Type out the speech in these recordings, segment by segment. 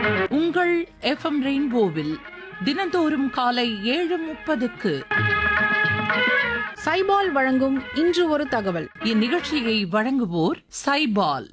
உங்கள் எஃப்எம் ரெயின்போவில் தினந்தோறும் காலை ஏழு முப்பதுக்கு சைபால் வழங்கும் இன்று ஒரு தகவல் இந்நிகழ்ச்சியை வழங்குவோர் சைபால்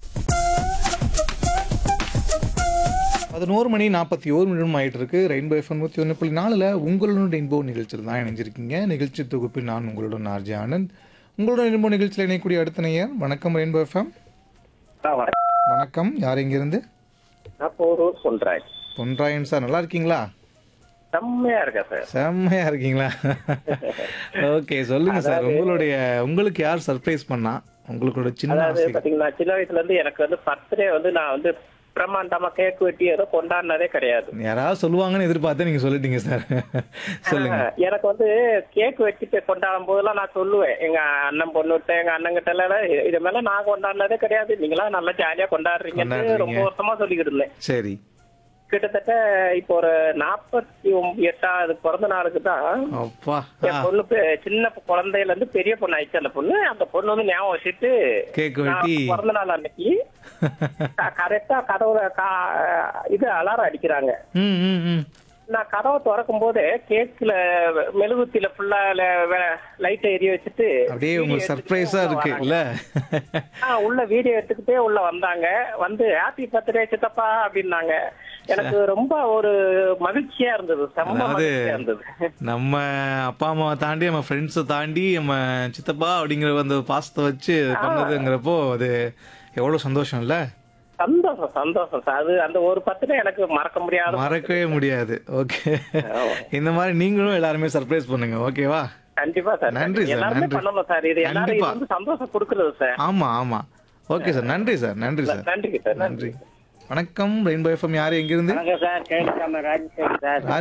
பதினோரு மணி நாற்பத்தி ஓரு நிமிடம் ஆயிட்டு இருக்கு ரெயின்போ எஃப்எம் நூற்றி ஒன்று புள்ளி நாலில் உங்களுடன் ரெயின்போ நிகழ்ச்சியில் தான் இணைஞ்சிருக்கீங்க நிகழ்ச்சி தொகுப்பில் நான் உங்களுடன் ஆர்ஜி ஆனந்த் உங்களுடன் ரெயின்போ நிகழ்ச்சியில் இணையக்கூடிய அடுத்த நேயர் வணக்கம் ரெயின்போ எஃப்எம் ஆ, வணக்கம். வணக்கம் யார் இங்கிருந்து நான் போரூர் சொல்றேன் பொன்ராயன் சார் நல்லா இருக்கீங்களா செம்மையா இருக்கேன் சார் செம்மையா இருக்கீங்களா ஓகே சொல்லுங்க சார் உங்களுடைய உங்களுக்கு யார் சர்ப்ரைஸ் பண்ணா உங்களுடைய சின்ன அதாவது ஆசை பாத்தீங்கன்னா சின்ன வயசுல இருந்து எனக்கு வந்து பர்த்டே வந்து நான் வந்து பிரம்மாண்டமா கேக் வெட்டி ஏதோ கொண்டாடினதே கிடையாது யாராவது சொல்லுவாங்கன்னு எதிர்பார்த்து நீங்க சொல்லிட்டீங்க சார் சொல்லுங்க ஆ, எனக்கு வந்து கேக் வெட்டிட்டு கொண்டாடும் போதெல்லாம் நான் சொல்லுவேன் எங்க அண்ணன் பொண்ணுகிட்ட எங்க அண்ணங்கிட்ட எல்லாம் "இது- இது மேல நான் கொண்டாடினதே கிடையாது நீங்களா நல்லா ஜாலியா கொண்டாடுறீங்கன்னு கொண்டாடுறீங்க. ரொம்ப வருஷமா சொல்லிக்கிட்டு இருந்தேன் சரி கிட்டத்தட்ட இப்போ ஒரு நாற்பத்தி எட்டாவது பிறந்த நாளுக்கு தான் அப்பா என் பொண்ணு பெ- சின்ன குழந்தையில இருந்து பெரிய பொண்ணு ஆயிடுச்சு அந்த பொண்ணு அந்த பொண்ணு வந்து ஞாபகம் வச்சுட்டு கேக் நான் வெட்டி பிறந்த நாள் அன்னைக்கு கரெக்டா கதவுல கா- இது அலாரம் அடிக்கிறாங்க ம் ம் ம் நான் கதவை திறக்கும் போது கேக்ல மெழுகுத்தில ஃபுல்லா லைட் எரிய வச்சுட்டு அப்படியே video உங்களுக்கு எடுத்துக்கிட்டே சர்ப்ரைஸா உள்ள இருக்கு வராங்க. இல்ல ஆ, உள்ள வீடியோ எடுத்துக்கிட்டே உள்ள வந்தாங்க வந்து ஹாப்பி பர்த்டே சித்தப்பா அப்படின்னாங்க எனக்கு ரொம்ப ஒரு மகிழ்ச்சியா இருந்தது செம்ம அதாவது மகிழ்ச்சியா இருந்தது நம்ம அப்பா அம்மாவை தாண்டி நம்ம ஃப்ரெண்ட்ஸை தாண்டி நம்ம சித்தப்பா அப்படிங்கிற அந்த பாசத்தை வச்சு பண்ணதுங்கிறப்போ அது எவ்வளவு சந்தோஷம் இல்ல சந்தோஷம் சந்தோஷம் சார் அது அந்த ஒரு பர்த்டே எனக்கு மறக்க முடியாத மறக்கவே முடியாது ஓகே ஆமா. இந்த மாதிரி நீங்களும் எல்லாருமே சர்ப்ரைஸ் பண்ணுங்க ஓகேவா கண்டிப்பா சார் நன்றி சார், எல்லாருமே நன்றி. பண்ணணும் சார் இது எல்லாரும் இது கண்டிப்பா. வந்து சந்தோஷம் கொடுக்கறது சார் ஆமா ஆமா ஓகே சார் நன்றி சார் நன்றி சார் நன்றி சார் நன்றி நன்றி வணக்கம் ரெயின்போ எஃப்எம் யாரு எங்கிருந்து வணக்கம் சார் கேள்வி ராஜேஷ் சார்